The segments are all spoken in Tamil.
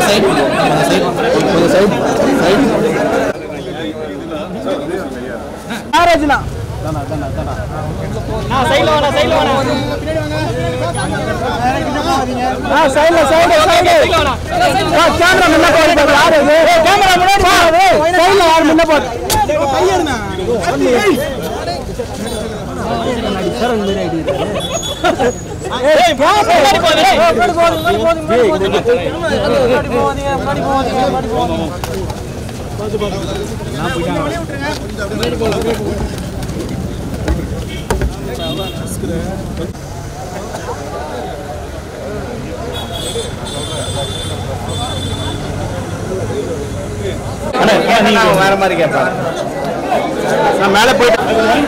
சைடு கொஞ்சம் சைடு சைடு மேரேஜ்னா ஆ சைடுல சைடு சைடு கேமரா முன்ன போடு யாரு இது கேமரா முன்னாடி போடு சைடுல யாரு முன்ன போடு நீங்க வேற மாதிரி கேட்பாங்க நான் மேலே போயிட்டு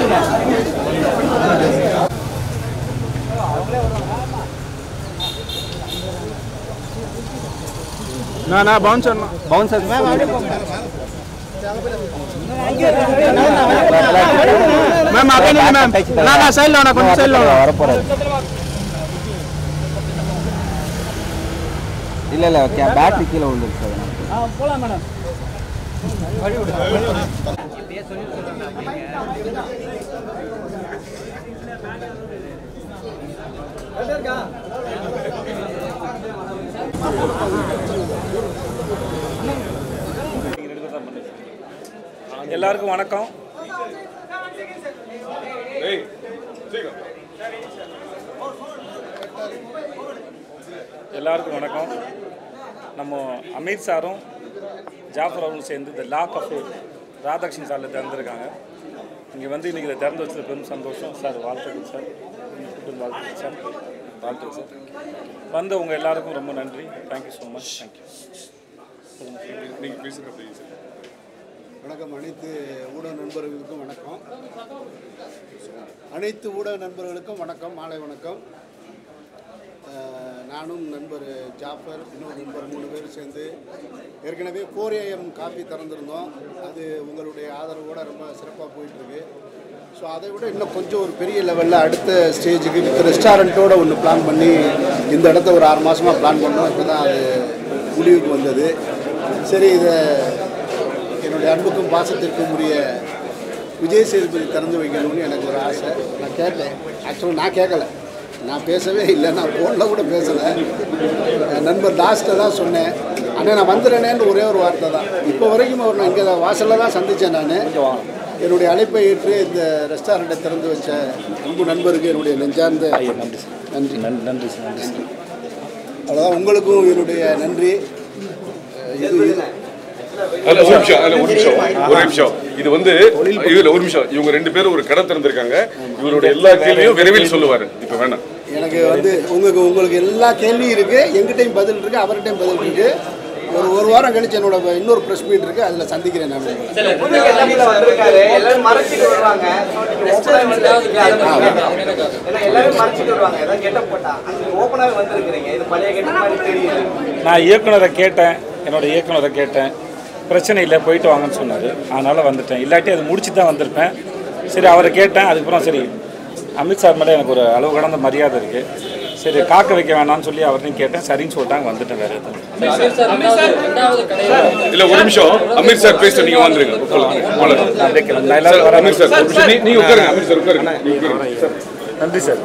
நான் நான் பவுன்சர் பவுன்சர் மேம் மேம் அப்படியே நில்லு மேம் நான் நான் சைடுல வேணா கொஞ்சம் சைடுல வேணா வரப்போறாரு இல்ல இல்ல பேட்டரி கீழே விழுந்துருச்சு அதனால போலாம் மேடம் எல்லாருக்கும் வணக்கம் எல்லாருக்கும் வணக்கம் நம்ம அமீர் சாரும் ஜாஃபர் அவரும் சேர்ந்து இந்த லாக் ஆஃப் ராதாகிருஷ்ணன் சாரில் திறந்துருக்காங்க இங்கே வந்து இன்றைக்கி இதை திறந்து வச்சது பெரும் சந்தோஷம் சார் வாழ்த்துக்கள் சார் குடும்ப வாழ்த்துக்கள் சார் வாழ்த்துக்கள் சார் வந்தவங்க எல்லாருக்கும் ரொம்ப நன்றி தேங்க்யூ ஸோ மச் தேங்க்யூ நீங்கள் பேசுகிற ப்ளீஸ் வணக்கம் அனைத்து ஊடக நண்பர்களுக்கும் வணக்கம் அனைத்து ஊடக நண்பர்களுக்கும் வணக்கம் மாலை வணக்கம் அஹ், நானும் நண்பர் ஜாஃபர் இன்னொரு நண்பர் மூணு பேர் சேர்ந்து ஏற்கனவே ஃபோர் ஏஎம் காஃபி திறந்திருந்தோம் அது உங்களுடைய ஆதரவோட ரொம்ப சிறப்பாக போயிட்டுருக்கு ஸோ அதை விட இன்னும் கொஞ்சம் ஒரு பெரிய லெவலில் அடுத்த ஸ்டேஜுக்கு வித் ரெஸ்டாரண்ட்டோட ஒன்று பிளான் பண்ணி இந்த இடத்த ஒரு ஆறு மாதமாக பிளான் பண்ணோம் இப்போ தான் அது முடிவுக்கு வந்தது சரி இதை என்னுடைய அன்புக்கும் பாசத்திற்கும் உரிய விஜய் சேதுபதி திறந்து வைக்கணும்னு எனக்கு ஒரு ஆசை நான் கேட்டேன் ஆக்சுவலாக நான் கேட்கல நான் பேசவே இல்லை நான் ஃபோனில் கூட பேசலை என் நண்பர் லாஸ்ட்டை தான் சொன்னேன் அண்ணே நான் வந்துடுறேனேன்னு ஒரே ஒரு வார்த்தை தான் இப்போ வரைக்கும் அவர் நான் இங்கே வாசலில் தான் சந்தித்தேன் நான் என்னுடைய அழைப்பை ஏற்று இந்த ரெஸ்டாரண்ட்டை திறந்து வச்ச அன்பு நண்பருக்கு என்னுடைய நெஞ்சார்ந்த நன்றி சார் நன்றி நன்றி நன்றி சார் நன்றி சார் அவ்வளோதான் உங்களுக்கும் என்னுடைய நன்றி இது அல்ல, ஒரு நிமிஷம் அல்ல, ஒரு நிமிஷம் ஒரு நிமிஷம் இது வந்து இதுல ஒரு நிமிஷம் இவங்க ரெண்டு பேரும் ஒரு கடை திறந்திருக்காங்க இவருடைய எல்லா கேள்வியும் விரைவில் சொல்லுவாரு இப்ப வேணாம் எனக்கு வந்து உங்களுக்கு உங்களுக்கு எல்லா கேள்வியும் இருக்கு எங்கிட்டையும் பதில் இருக்கு அவர்கிட்டையும் பதில் இருக்கு ஒரு ஒரு வாரம் கழிச்சு என்னோட இன்னொரு ப்ரெஸ் மீட் இருக்கு அதில் சந்திக்கிறேன் நான் வந்திருக்காரு எல்லாரும் மறைச்சிட்டு வருவாங்க ஓப்பனாக வந்து ஏன்னா எல்லாரும் மறைச்சிட்டு வருவாங்க ஏதாவது கெட்டப் போட்டா அங்க ஓப்பனாகவே வந்திருக்கிறீங்க இது பழைய கெட்டப் மாதிரி தெரியுது நான் இயக்குனரை கேட்டேன் என்னோட இயக்குனரை கேட்டேன் பிரச்சனை இல்லை போயிட்டு வாங்கன்னு சொன்னார் அதனால் வந்துட்டேன் இல்லாட்டி அது முடிச்சு தான் வந்திருப்பேன் சரி அவரை கேட்டேன் அதுக்கப்புறம் சரி அமித் சார் மேலே எனக்கு ஒரு அளவு கடந்த மரியாதை இருக்குது சரி காக்க வைக்க வேணாம்னு சொல்லி அவர்கிட்டையும் கேட்டேன் சரின்னு சொல்லிட்டாங்க வந்துட்டேன் வேறு எதுவும் இல்ல ஒரு நிமிஷம் அமீர் சார் பேச நீங்க வந்துருங்க உட்காருங்க. உட்காருங்க. நான் அப்படியே கிளம்புறேன். நான் சார், எல்லாரும் வரேன். அமீர் சார் ஒரு நிமிஷம். நீ- நீங்க உட்காருங்க அமீர் சார் உட்காருங்க நீங்க உட்காருங்க சார் நன்றி சார்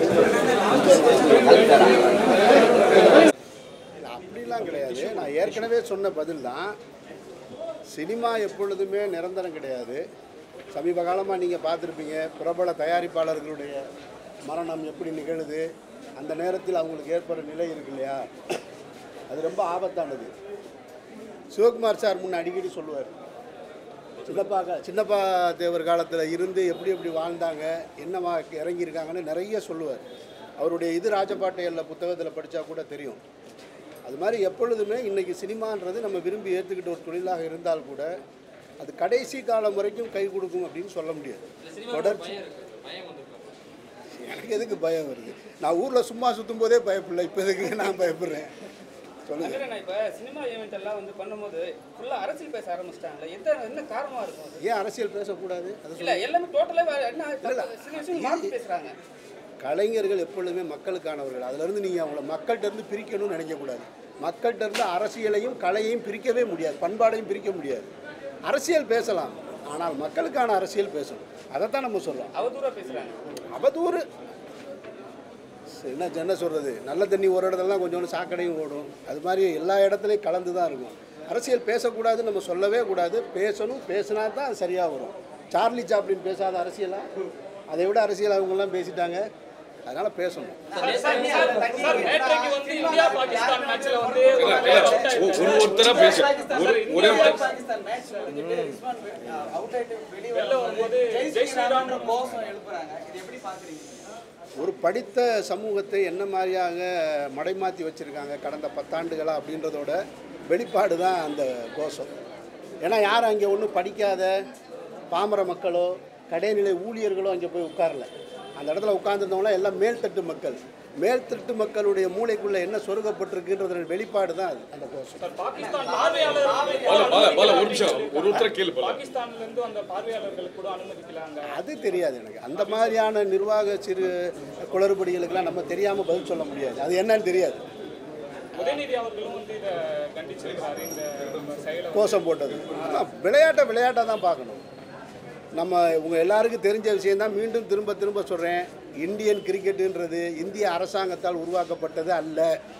அப்படிலாம் கிடையாது நான் ஏற்கனவே சொன்ன பதில் தான் சினிமா எப்பொழுதுமே நிரந்தரம் கிடையாது சமீப காலமாக நீங்கள் பார்த்துருப்பீங்க பிரபல தயாரிப்பாளர்களுடைய மரணம் எப்படி நிகழுது அந்த நேரத்தில் அவங்களுக்கு ஏற்படுற நிலை இருக்கு இல்லையா அது ரொம்ப ஆபத்தானது சிவகுமார் சார் முன்ன அடிக்கடி சொல்லுவார் சின்னப்பா கா- சின்னப்பா தேவர் காலத்தில் இருந்து எப்படி எப்படி வாழ்ந்தாங்க என்னவா இறங்கியிருக்காங்கன்னு நிறைய சொல்லுவார் அவருடைய இது ராஜபாட்டையல்ல புத்தகத்தில் படித்தா கூட தெரியும் அது மாதிரி எப்பொழுதுமே இன்றைக்கி சினிமான்றது நம்ம விரும்பி ஏற்றுக்கிட்ட ஒரு தொழிலாக இருந்தால் கூட அது கடைசி காலம் வரைக்கும் கை கொடுக்கும் அப்படின்னு சொல்ல முடியாது தொடர்ச்சி எனக்கு எதுக்கு பயம் வருது நான் ஊரில் சும்மா சுற்றும் போதே பயப்படல இப்போ எதுக்கு நான் பயப்படுறேன் சொல்லுங்கள் நான் இப்போ சினிமா ஈவெண்ட் எல்லாம் வந்து பண்ணும்போது ஃபுல்லாக அரசியல் பேச ஆரம்பிச்சிட்டாங்களே எந்த என்ன காரணமாக இருக்கும் அது ஏன் அரசியல் பேசக்கூடாது அது இல்லை எல்லாமே டோட்டலாக வேறு என்ன சில விஷயம் மாற்றி பேசுகிறாங்க கலைஞர்கள் எப்பொழுதுமே மக்களுக்கானவர்கள் அதிலிருந்து நீங்கள் அவங்கள மக்கள்கிட்ட இருந்து பிரிக்கணும்னு நினைக்கக்கூடாது மக்கள்கிட்ட இருந்து அரசியலையும் கலையையும் பிரிக்கவே முடியாது பண்பாடையும் பிரிக்க முடியாது அரசியல் பேசலாம் ஆனால் மக்களுக்கான அரசியல் பேசணும் அதைத்தான் நம்ம சொல்றோம் அவதூறா பேசுறாங்க அவதூறு என்ன என்ன சொல்கிறது நல்ல தண்ணி ஒரு இடத்துல கொஞ்சோண்டு சாக்கடையும் ஓடும் அது மாதிரி எல்லா இடத்துலையும் கலந்து தான் இருக்கும் அரசியல் பேசக்கூடாதுன்னு நம்ம சொல்லவே கூடாது பேசணும் பேசினா தான் அது சரியாக வரும் சார்லி சாப்ளின் பேசாத அரசியலா அதை விட அரசியல் அவங்கெல்லாம் பேசிட்டாங்க அதனால் பேசணும் நேற்றைக்கு வந்து இந்தியா பாகிஸ்தான் மேட்ச்ல வந்து இல்ல, இல்ல, ஒ- ஒரு ஒருத்தரா பேசு ஒரு ஒரே ஒருத்தர் பாகிஸ்தான் மேட்ச் வந்துட்டு ரிஸ்வான் அவுட் ஆயிட்டு வெளியே வெளில வரும்போது ஜெய் ஸ்ரீராம்ன்ற கோஷம் எழுப்புறாங்க இது எப்படி பாக்குறீங்க ஒரு படித்த சமூகத்தை என்ன மாதிரியாக மடைமாற்றி வச்சுருக்காங்க கடந்த பத்தாண்டுகளா அப்படின்றதோட வெளிப்பாடு தான் அந்த கோஷம் ஏன்னா யாரும் அங்கே ஒன்றும் படிக்காத பாமர மக்களோ கடைநிலை ஊழியர்களோ அங்கே போய் உட்காரல அந்த இடத்துல உட்கார்ந்துருந்தவங்களாம் எல்லாம் மேல்தட்டு மக்கள் மேல்தட்டு மக்களுடைய மூளைக்குள்ளே என்ன சொருகப்பட்டிருக்குன்றதோட வெளிப்பாடு தான் அது அந்த கோஷம் பாகிஸ்தான் பார்வையாளர் பால பால பால ஒரு நிமிஷம் ஒரு ஒருத்தர் கேளு பால பாகிஸ்தான்ல இருந்து அந்த பார்வையாளர்களுக்கு கூட அனுமதிக்கலாங்க அது தெரியாது எனக்கு அந்த மாதிரியான நிர்வாக சிறு குளறுபடிகளுக்கெல்லாம் நம்ம தெரியாமல் பதில் சொல்ல முடியாது அது என்னன்னு தெரியாது உதயநிதி அவர்களும் வந்து இதை கண்டிச்சிருக்காரு இந்த செயலை கோஷம் போட்டது ஆனா, விளையாட்டை விளையாட்டாக தான் பார்க்கணும் நம்ம உங்கள் எல்லாருக்கும் தெரிஞ்ச விஷயந்தான் மீண்டும் திரும்ப திரும்ப சொல்கிறேன் இந்தியன் கிரிக்கெட்டுன்றது இந்திய அரசாங்கத்தால் உருவாக்கப்பட்டது அல்ல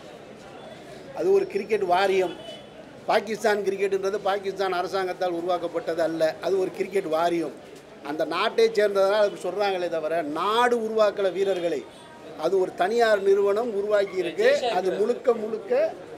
அது ஒரு கிரிக்கெட் வாரியம் பாகிஸ்தான் கிரிக்கெட்டுன்றது பாகிஸ்தான் அரசாங்கத்தால் உருவாக்கப்பட்டது அல்ல அது ஒரு கிரிக்கெட் வாரியம் அந்த நாட்டை சேர்ந்ததனால் அப்படி சொல்கிறாங்களே தவிர நாடு உருவாக்கல வீரர்களை அது ஒரு தனியார் நிறுவனம் உருவாக்கி இருக்கு அது முழுக்க முழுக்க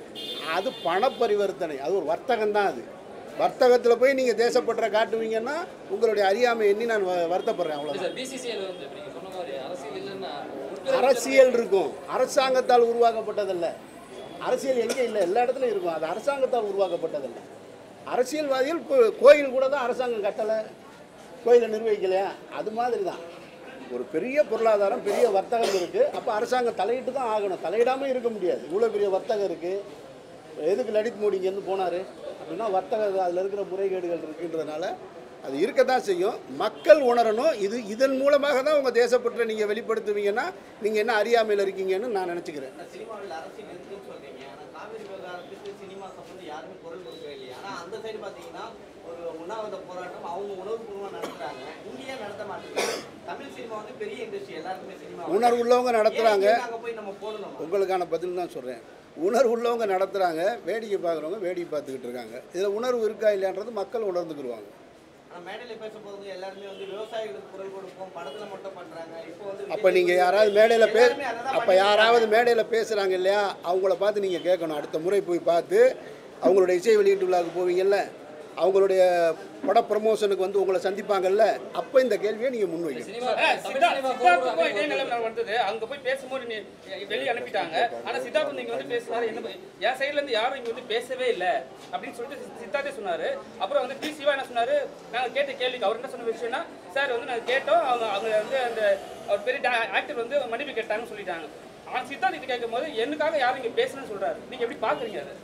அது பண பரிவர்த்தனை அது ஒரு வர்த்தகம் தான் அது வர்த்தகத்தில் போய் நீங்கள் தேசப்பற்ற காட்டுவீங்கன்னா உங்களுடைய அறியாமை எண்ணி நான் வ- வருத்தப்படுறேன் அவ்வளோதான் பிசிசிஐல வந்து இப்ப நீங்க சொன்ன மாதிரி அரசியல் இல்லைன்னா அரசியல் இருக்கும் அரசாங்கத்தால் உருவாக்கப்பட்டதல்ல அரசியல் எங்கே இல்லை எல்லா இடத்துலையும் இருக்கும் அது அரசாங்கத்தால் உருவாக்கப்பட்டதல்ல அரசியல்வாதிகள் கோ- கோயில் கூட தான் அரசாங்கம் கட்டலை கோயிலை நிர்வகிக்கலையா அது மாதிரி தான் ஒரு பெரிய பொருளாதாரம் பெரிய வர்த்தகம் இருக்குது அப்போ அரசாங்கம் தலையிட்டு தான் ஆகணும் தலையிடாமல் இருக்க முடியாது இவ்வளோ பெரிய வர்த்தகம் இருக்குது எதுக்கு லலித் மோடி இங்கேருந்து போனார் அப்படின்னா வர்த்தக அதில் இருக்கிற முறைகேடுகள் இருக்குன்றதுனால அது இருக்கத்தான் செய்யும் மக்கள் உணரணும் இது இதன் மூலமாக தான் உங்கள் தேசப்பற்றை நீங்கள் வெளிப்படுத்துவீங்கன்னா நீங்கள் என்ன அறியாமையில் இருக்கீங்கன்னு நான் நினச்சிக்கிறேன் சினிமாவில் அரசியல் இருக்குன்னு சொல்றீங்க ஆனா காவிரி விவகாரத்துக்கு சினிமா சம்பந்தம் யாருமே குரல் கொடுக்கவே இல்லையா ஆனா அந்த சைடு பாத்தீங்கன்னா ஒரு உண்ணாவிரத போராட்டம் அவங்க உணர்வுபூர்வமா நடத்துறாங்க இங்கேயே நடத்த மாட்டேங்குது தமிழ் சினிமா வந்து பெரிய இண்டஸ்ட்ரி எல்லாருக்குமே சினிமா உணர்வுள்ளவங்க நடத்துகிறாங்க அங்க போய் நம்ம போடணும் உங்களுக்கான பதில் தான் சொல்கிறேன் உணர்வு உள்ளவங்க நடத்துகிறாங்க வேடிக்கை பார்க்குறவங்க வேடிக்கை பார்த்துக்கிட்டு இருக்காங்க இதில் உணர்வு இருக்கா இல்லையான்றது மக்கள் உணர்ந்துக்கிடுவாங்க ஆனா மேடையில பேசும்போது எல்லாருமே வந்து விவசாயிகளுக்கு குரல் கொடுப்போம் படத்துல மட்டும் பண்றாங்க இப்போ வந்து அப்போ நீங்கள் யாராவது மேடையில் பே அப்போ யாராவது மேடையில் பேசுகிறாங்க இல்லையா அவங்கள பார்த்து நீங்கள் கேட்கணும் அடுத்த முறை போய் பார்த்து அவங்களுடைய இசை வெளியீட்டு விழாவுக்கு போவீங்கல்ல அவங்களுடைய பட ப்ரமோஷனுக்கு வந்து உங்களை சந்திப்பாங்கல்ல அப்போ இந்த கேள்வியை நீங்கள் முன்வைக்கணும் சினிமா ஆ, தமிழ் சித்தா- சினிமா சித்தார்த்துக்கும் இதே நிலைமை வந்தது அங்க போய் பேசும்போது நீ வெளியே அனுப்பிட்டாங்க ஆனா சித்தார்த் நீங்க வந்து பேசுனாரு என்ன ப- என் சைடுல இருந்து யாரும் இங்க வந்து பேசவே இல்ல அப்படின்னு சொல்லிட்டு சி- சித்தார்த்தே சொன்னாரு அப்புறம் வந்து டி சிவா என்ன சொன்னாரு நாங்க கேட்ட கேள்விக்கு அவர் என்ன சொன்ன விஷயம்னா சார் வந்து நாங்க கேட்டோம் அவங்க அவங்க வந்து அந்த அவர் பெரிய ஆக்டர் வந்து மன்னிப்பு கேட்டாங்கன்னு சொல்லிட்டாங்க ஆனா சித்தார்த் கிட்ட கேட்கும் போது எனக்காக யாரும் இங்க பேசணும்னு சொல்றாரு நீங்க எப்படி பாக்குறீங்க அதை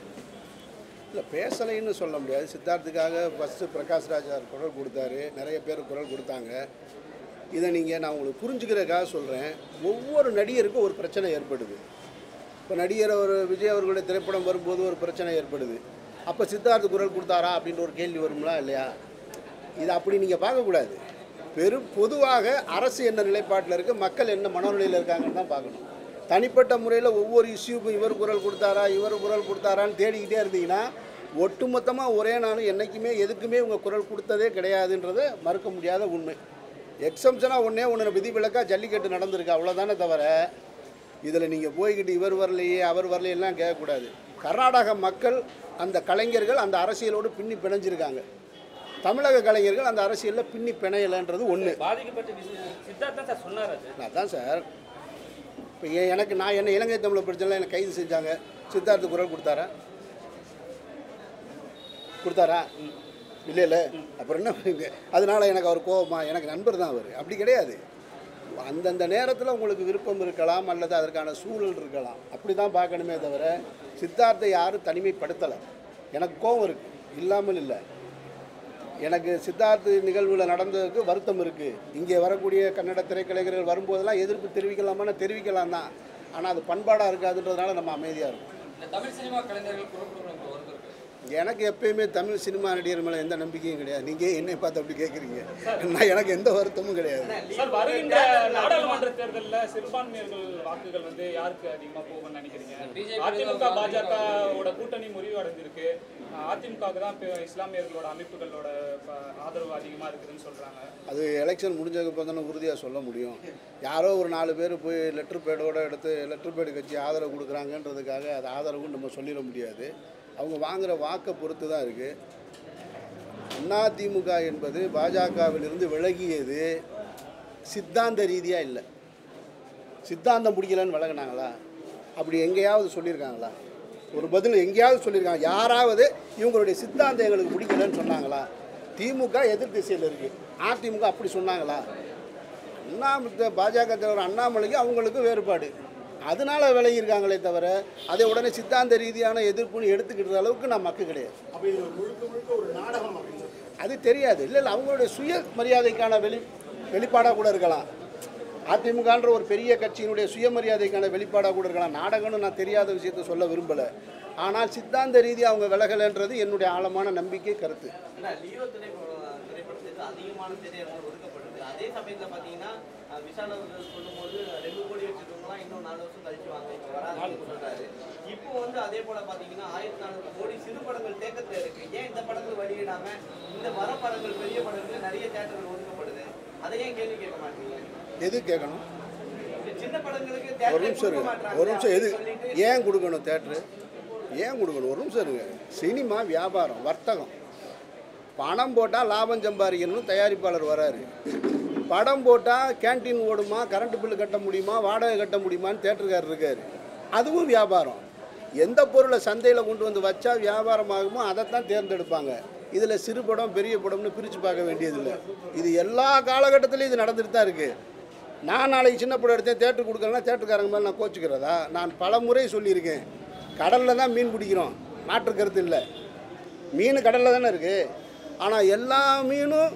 இல்லை பேசலைன்னு சொல்ல முடியாது சித்தார்த்துக்காக ஃபஸ்ட்டு பிரகாஷ் ராஜா குரல் கொடுத்தாரு நிறைய பேர் குரல் கொடுத்தாங்க இதை நீங்கள் நான் உங்களுக்கு புரிஞ்சுக்கிறதுக்காக சொல்கிறேன் ஒவ்வொரு நடிகருக்கும் ஒரு பிரச்சனை ஏற்படுது இப்போ நடிகர் ஒரு விஜய் அவர்களுடைய திரைப்படம் வரும்போது ஒரு பிரச்சனை ஏற்படுது அப்போ சித்தார்த் குரல் கொடுத்தாரா அப்படின்ற ஒரு கேள்வி வருங்களா இல்லையா இது அப்படி நீங்கள் பார்க்கக்கூடாது பெரும் பொதுவாக அரசு என்ன நிலைப்பாட்டில் இருக்குது மக்கள் என்ன மனநிலையில் இருக்காங்கன்னு தான் பார்க்கணும் தனிப்பட்ட முறையில் ஒவ்வொரு இஷ்யூக்கும் இவர் குரல் கொடுத்தாரா இவர் குரல் கொடுத்தாரான்னு தேடிக்கிட்டே இருந்தீங்கன்னா ஒட்டுமொத்தமாக ஒரே நாளும் என்றைக்குமே எதுக்குமே உங்கள் குரல் கொடுத்ததே கிடையாதுன்றது மறுக்க முடியாத உண்மை எக்ஸம்ஷனாக ஒன்றே ஒன்று விதிவிலக்காக ஜல்லிக்கட்டு நடந்திருக்கு அவ்வளோதானே தவிர இதில் நீங்கள் போய்கிட்டு இவர் வரலையே அவர் வரலையெல்லாம் கேட்கக்கூடாது கர்நாடக மக்கள் அந்த கலைஞர்கள் அந்த அரசியலோடு பின்னி பிணைஞ்சிருக்காங்க தமிழக கலைஞர்கள் அந்த அரசியலில் பின்னி பிணையலைன்றது ஒன்று பாதிக்கப்பட்ட விஷயம் சித்தார்த் தான் சார் சொன்னார் அது அதான் சார் இப்போ எனக்கு நான் என்ன இலங்கை தமிழை படிச்சல எனக்கு கைது செஞ்சாங்க சித்தார்த்த குரல் கொடுத்தாரா கொடுத்தாரா இல்லை இல்லை அப்புறம் என்ன பண்ணுங்க? அதனால எனக்கு அவர் கோபமா எனக்கு நண்பர் தான் அவர் அப்படி கிடையாது அந்தந்த நேரத்தில் உங்களுக்கு விருப்பம் இருக்கலாம் அல்லது அதற்கான சூழல் இருக்கலாம் அப்படி தான் பார்க்கணுமே தவிர சித்தார்த்தை யாரும் தனிமைப்படுத்தலை எனக்கு கோபம் இருக்கு இல்லாமல் இல்லை எனக்கு சித்தார்த் நிகழ்வில் நடந்ததுக்கு வருத்தம் இருக்குது இங்கே வரக்கூடிய கன்னட திரைக்கலைஞர்கள் வரும்போதெல்லாம் எதிர்ப்பு தெரிவிக்கலாமான்னு தெரிவிக்கலாம் தான் ஆனால் அது பண்பாடாக இருக்காதுன்றதுனால நம்ம அமைதியாக இருக்கும் இந்த தமிழ் சினிமா கலைஞர்கள் குரல் கொடுக்குற வருத்தம் இருக்கு எனக்கு எப்பயுமே தமிழ் சினிமா நடிகர் மேலே எந்த நம்பிக்கையும் கிடையாது நீங்கள் என்னை பார்த்து அப்படி கேட்குறீங்க நான் எனக்கு எந்த வருத்தமும் கிடையாது சார் வருகின்ற நாடாளுமன்ற தேர்தல்ல சிறுபான்மையர்கள் வாக்குகள் வந்து யாருக்கு அதிகமா போகும்னு நினைக்கிறீங்க BJP அதிமுக பாஜகவோட கூட்டணி முறிவு அடைஞ்சிருக்கு அதிமுகவுக்கு தான் இப்ப இஸ்லாமியர்களோட அமைப்புகளோட ப- ஆதரவு அதிகமா இருக்குதுன்னு சொல்றாங்க அது எலெக்ஷன் முடிஞ்சதுக்கு தானே உறுதியாக சொல்ல முடியும் யாரோ ஒரு நாலு பேர் போய் லெட்டர் பேடோட எடுத்து லெட்டர் பேடு கட்சி ஆதரவு கொடுக்குறாங்கன்றதுக்காக அது ஆதரவுன்னு நம்ம சொல்லிட முடியாது அவங்க வாங்குகிற வாக்கை பொறுத்து தான் இருக்குது அதிமுக என்பது பாஜகவிலிருந்து விலகியது சித்தாந்த ரீதியாக இல்லை சித்தாந்தம் பிடிக்கலன்னு விலகினாங்களா அப்படி எங்கேயாவது சொல்லியிருக்காங்களா ஒரு பதில் எங்கேயாவது சொல்லியிருக்காங்க யாராவது இவங்களுடைய சித்தாந்தம் எங்களுக்கு பிடிக்கலன்னு சொன்னாங்களா திமுக எதிர் திசையில் இருக்குது அதிமுக அப்படி சொன்னாங்களா அண்ணாமலை பாஜக தலைவர் அண்ணாமலைக்கு அவங்களுக்கு வேறுபாடு அதனால விலகியிருக்காங்களே தவிர அதை உடனே சித்தாந்த ரீதியான எதிர்ப்புன்னு எடுத்துக்கிற அளவுக்கு நான் மக்கு கிடையாது அது தெரியாது இல்லை இல்லை அவங்களுடைய சுய மரியாதைக்கான வெளி வெளிப்பாடாக கூட இருக்கலாம் அதிமுகன்ற ஒரு பெரிய கட்சியினுடைய சுயமரியாதைக்கான வெளிப்பாடாக கூட இருக்கலாம் நாடகம்னு நான் தெரியாத விஷயத்தை சொல்ல விரும்பலை ஆனால் சித்தாந்த ரீதி அவங்க விலகலைன்றது என்னுடைய ஆழமான நம்பிக்கை கருத்து ஏன்னா லியோ திரைப்படம் திரைப்படத்துக்கு அதிகமான திரையரங்கு ஒதுக்கப்படுது அதே சமயத்தில் பார்த்தீங்கன்னா அஹ், விஷால் அவர்கள் சொல்லும்போது ரெண்டு கோடி வச்சுருக்கவங்களாம் இன்னும் நாலு வருஷம் கழிச்சு வாங்க இப்போ வராதுன்னு சொல்றாரு இப்போ வந்து அதே போல பார்த்தீங்கன்னா ஆயிரத்தி நானூறு கோடி சிறு படங்கள் தேக்கத்தில் இருக்கு ஏன் இந்த படங்கள் வெளியிடாம இந்த வர படங்கள் பெரிய படங்கள் நிறைய தேட்டர்கள் ஒதுக்கப்படுது அதை ஏன் கேள்வி கேட்க மாட்டீங்க எது கேட்கணும் இந்த சின்ன படங்களுக்கு ஒரு தேட்டர் நிமிஷம் இருங்க ஒரு நிமிஷம் எது ஏன் கொடுக்கணும் தேட்ரு ஏன் கொடுக்கணும் ஒரு நிமிஷம் இருங்க சினிமா வியாபாரம் வர்த்தகம் பணம் போட்டால் லாபம் சம்பாதிக்கணும்னு தயாரிப்பாளர் வராரு படம் போட்டால் கேண்டீன் ஓடுமா கரண்ட் பில்லு கட்ட முடியுமா வாடகை கட்ட முடியுமான்னு தேட்டருக்காரர் இருக்கார் அதுவும் வியாபாரம் எந்த பொருளை சந்தையில் கொண்டு வந்து வச்சா வியாபாரம் ஆகுமோ அதைத்தான் தேர்ந்தெடுப்பாங்க இதில் சிறு படம் பெரிய படம்னு பிரித்து பார்க்க வேண்டியதில்லை இது எல்லா காலகட்டத்திலையும் இது நடந்துட்டு தான் இருக்குது நான் நாளைக்கு சின்ன படம் எடுத்தேன் தேட்டர் கொடுக்கலன்னா தேட்டருக்காரங்க மேலே நான் கோச்சிக்கிறதா நான் பல முறை சொல்லியிருக்கேன் கடலில் தான் மீன் பிடிக்கிறோம் மாற்று கருத்து இல்லை மீன் கடலில் தானே இருக்குது ஆனால் எல்லா மீனும்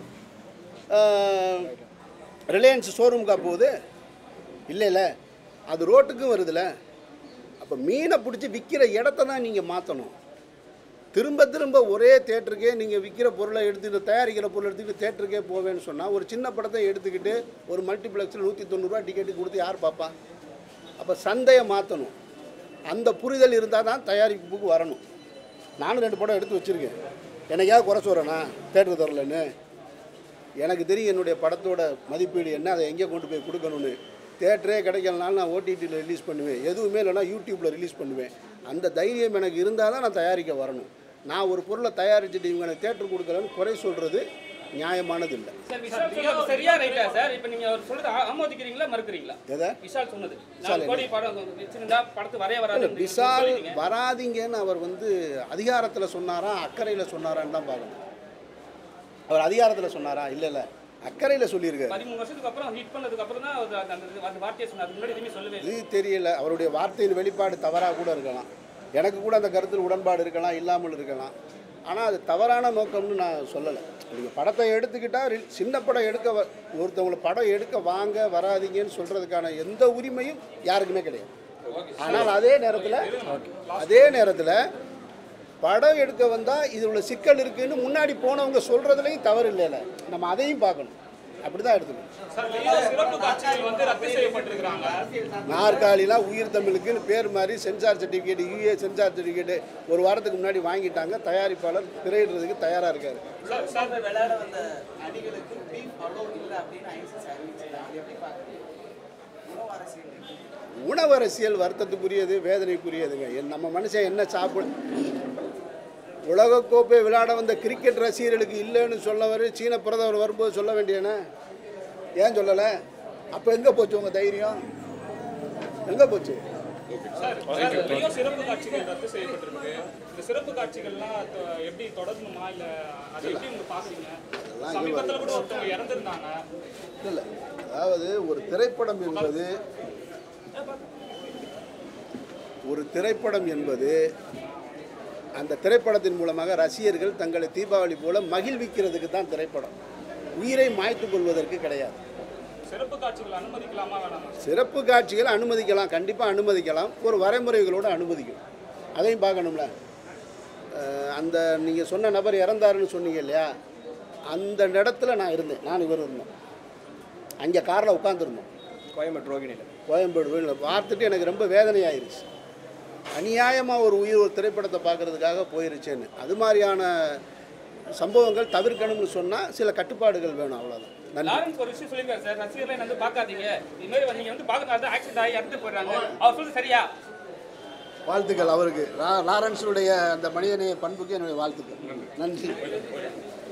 ரிலையன்ஸ் ஷோரூமுக்கா போகுது இல்லைல்ல அது ரோட்டுக்கும் வருதுல்ல அப்போ மீனை பிடிச்சி விற்கிற இடத்த தான் நீங்கள் மாற்றணும் திரும்ப திரும்ப ஒரே தேட்டருக்கே நீங்கள் விற்கிற பொருளை எடுத்துக்கிட்டு தயாரிக்கிற பொருளை எடுத்துக்கிட்டு தேட்டருக்கே போவேன்னு சொன்னால் ஒரு சின்ன படத்தை எடுத்துக்கிட்டு ஒரு மல்டிப்ளெக்ஸில் நூற்றி தொண்ணூறுரூவா டிக்கெட்டு கொடுத்து யார் பார்ப்பா அப்போ சந்தையை மாற்றணும் அந்த புரிதல் இருந்தால் தான் தயாரிப்புக்கு வரணும் நானும் ரெண்டு படம் எடுத்து வச்சுருக்கேன் என்னைக்காவது குறை சொல்கிறேனா தேட்டர் தரலன்னு எனக்கு தெரியும் என்னுடைய படத்தோட மதிப்பீடு என்ன அதை எங்கே கொண்டு போய் கொடுக்கணும்னு தேட்டரே கிடைக்கலனாலும் நான் ஓடிடியில் ரிலீஸ் பண்ணுவேன் எதுவுமே இல்லைனா யூடியூப்பில் ரிலீஸ் பண்ணுவேன் அந்த தைரியம் எனக்கு இருந்தால் தான் நான் தயாரிக்க வரணும் நான் ஒரு பொருளை தயாரிச்சுட்டு இவங்க எனக்கு தேட்டர் கொடுக்கலன்னு குறை சொல்கிறது நியாயமானது இல்லை சார் விஷால் சொன்னது சரியா ரைட்டா சார் இப்போ நீங்க அவர் சொல்றது ஆ- ஆமோதிக்கிறீங்களா மறுக்கிறீங்களா எதை விஷால் சொன்னது நாலு கோடி படம் வச்சிருந்தா படத்து வரைய வராது விஷால் வராதீங்கன்னு அவர் வந்து அதிகாரத்தில் சொன்னாரா அக்கறையில் சொன்னாரான்னு தான் பார்க்கணும் அவர் அதிகாரத்தில் சொன்னாரா இல்லை இல்லை அக்கறையில் சொல்லியிருக்காரு பதிமூணு வருஷத்துக்கு அப்புறம் ஹிட் பண்ணதுக்கு அப்புறம் தான் அவர் அந்த அந்த- அந்த வார்த்தையை சொன்னார் அதுக்கு முன்னாடி எதுவுமே சொல்லவே இல்லை இது தெரியல அவருடைய வார்த்தையின் வெளிப்பாடு தவறாக கூட இருக்கலாம் எனக்கு கூட அந்த கருத்தில் உடன்பாடு இருக்கலாம் இல்லாமல் இருக்கலாம் ஆனால் அது தவறான நோக்கம்னு நான் சொல்லலை நீங்கள் படத்தை எடுத்துக்கிட்டால் ரி- சின்ன படம் எடுக்க வ- ஒருத்தவங்களை படம் எடுக்க வாங்க வராதீங்கன்னு சொல்கிறதுக்கான எந்த உரிமையும் யாருக்குமே கிடையாது ஆனால் அதே நேரத்தில் அதே நேரத்தில் படம் எடுக்க வந்தால் இது உள்ள சிக்கல் இருக்குன்னு முன்னாடி போனவங்க சொல்கிறதுலையும் தவறு இல்லைல்ல நம்ம அதையும் பார்க்கணும் அப்படி தான் எடுத்துக்கணும் சார் லியோ சிறப்பு காட்சிகள் வந்து ரத்து செய்யப்பட்டிருக்கிறாங்க நாற்காலிலாம் உயிர் தமிழுக்குன்னு பேர் மாதிரி censor certificate UA censor certificate ஒரு வாரத்துக்கு முன்னாடி வாங்கிட்டாங்க தயாரிப்பாளர் திரையிடுறதுக்கு தயாராக இருக்காரு சார் சார் விளையாட வந்த அணிகளுக்கு பீஃப் அலோ இல்லை அப்படின்னு ஐசிசி அறிவிச்சிருக்காங்க எப்படி பார்க்குறீங்க உணவு அரசியல் உணவு அரசியல் வருத்தத்துக்குரியது வேதனைக்குரியதுங்க என் நம்ம மனுஷன் என்ன சாப்பிட உலகக்கோப்பை விளையாட வந்த கிரிக்கெட் ரசிகர்களுக்கு இல்லைன்னு சொல்லவர் சீன பிரதமர் வரும்போது சொல்ல வேண்டியன ஏன் சொல்லலை அப்போ எங்கே போச்சு உங்கள் தைரியம் எங்கே போச்சு சார் சார் லியோ சிறப்பு காட்சிகள் ரத்து செய்யப்பட்டிருக்கு இந்த சிறப்பு காட்சிகள்லாம் தொ- எப்படி தொடரணுமா இல்ல அதை எப்படி நீங்க பாக்குறீங்க சமீபத்துல கூட ஒருத்தவங்க இறந்திருந்தாங்க இல்லை அதாவது ஒரு திரைப்படம் என்பது ஒரு திரைப்படம் என்பது அந்த திரைப்படத்தின் மூலமாக ரசிகர்கள் தங்களை தீபாவளி போல மகிழ்விக்கிறதுக்கு தான் திரைப்படம் உயிரை மாய்த்து கொள்வதற்கு கிடையாது சிறப்பு காட்சிகள் அனுமதிக்கலாமா வேணாமா சிறப்பு காட்சிகளை அனுமதிக்கலாம் கண்டிப்பாக அனுமதிக்கலாம் ஒரு வரைமுறைகளோடு அனுமதிக்கணும் அதையும் பார்க்கணும்ல அஹ் அந்த நீங்கள் சொன்ன நபர் இறந்தாருன்னு சொன்னீங்க இல்லையா அந்த இடத்துல நான் இருந்தேன் நான் இவர் இருந்தோம் அங்கே காரில் உட்காந்துருந்தோம் கோயம்பேடு ரோகிணியில் கோயம்பேடு கோயிலில் பார்த்துட்டு எனக்கு ரொம்ப வேதனையாயிருச்சு அநியாயமாக ஒரு உயிர் ஒரு திரைப்படத்தை பார்க்கறதுக்காக போயிருச்சேன்னு அது மாதிரியான சம்பவங்கள் தவிர்க்கணும்னு சொன்னால் சில கட்டுப்பாடுகள் வேணும் அவ்வளோதான் நன்றி லாரன்ஸ் ஒரு விஷயம் சொல்லியிருக்காரு சார் ரசிகர்களை வந்து பார்க்காதீங்க இது மாதிரி நீங்க வந்து பார்க்கறது ஆக்சிடென்ட் ஆகி இறந்து போயிடுறாங்க அவர் சொல்றது சரியா வாழ்த்துக்கள் அவருக்கு லா- லாரன்ஸுடைய அந்த மனிதநேய பண்புக்கு என்னுடைய வாழ்த்துக்கள் நன்றி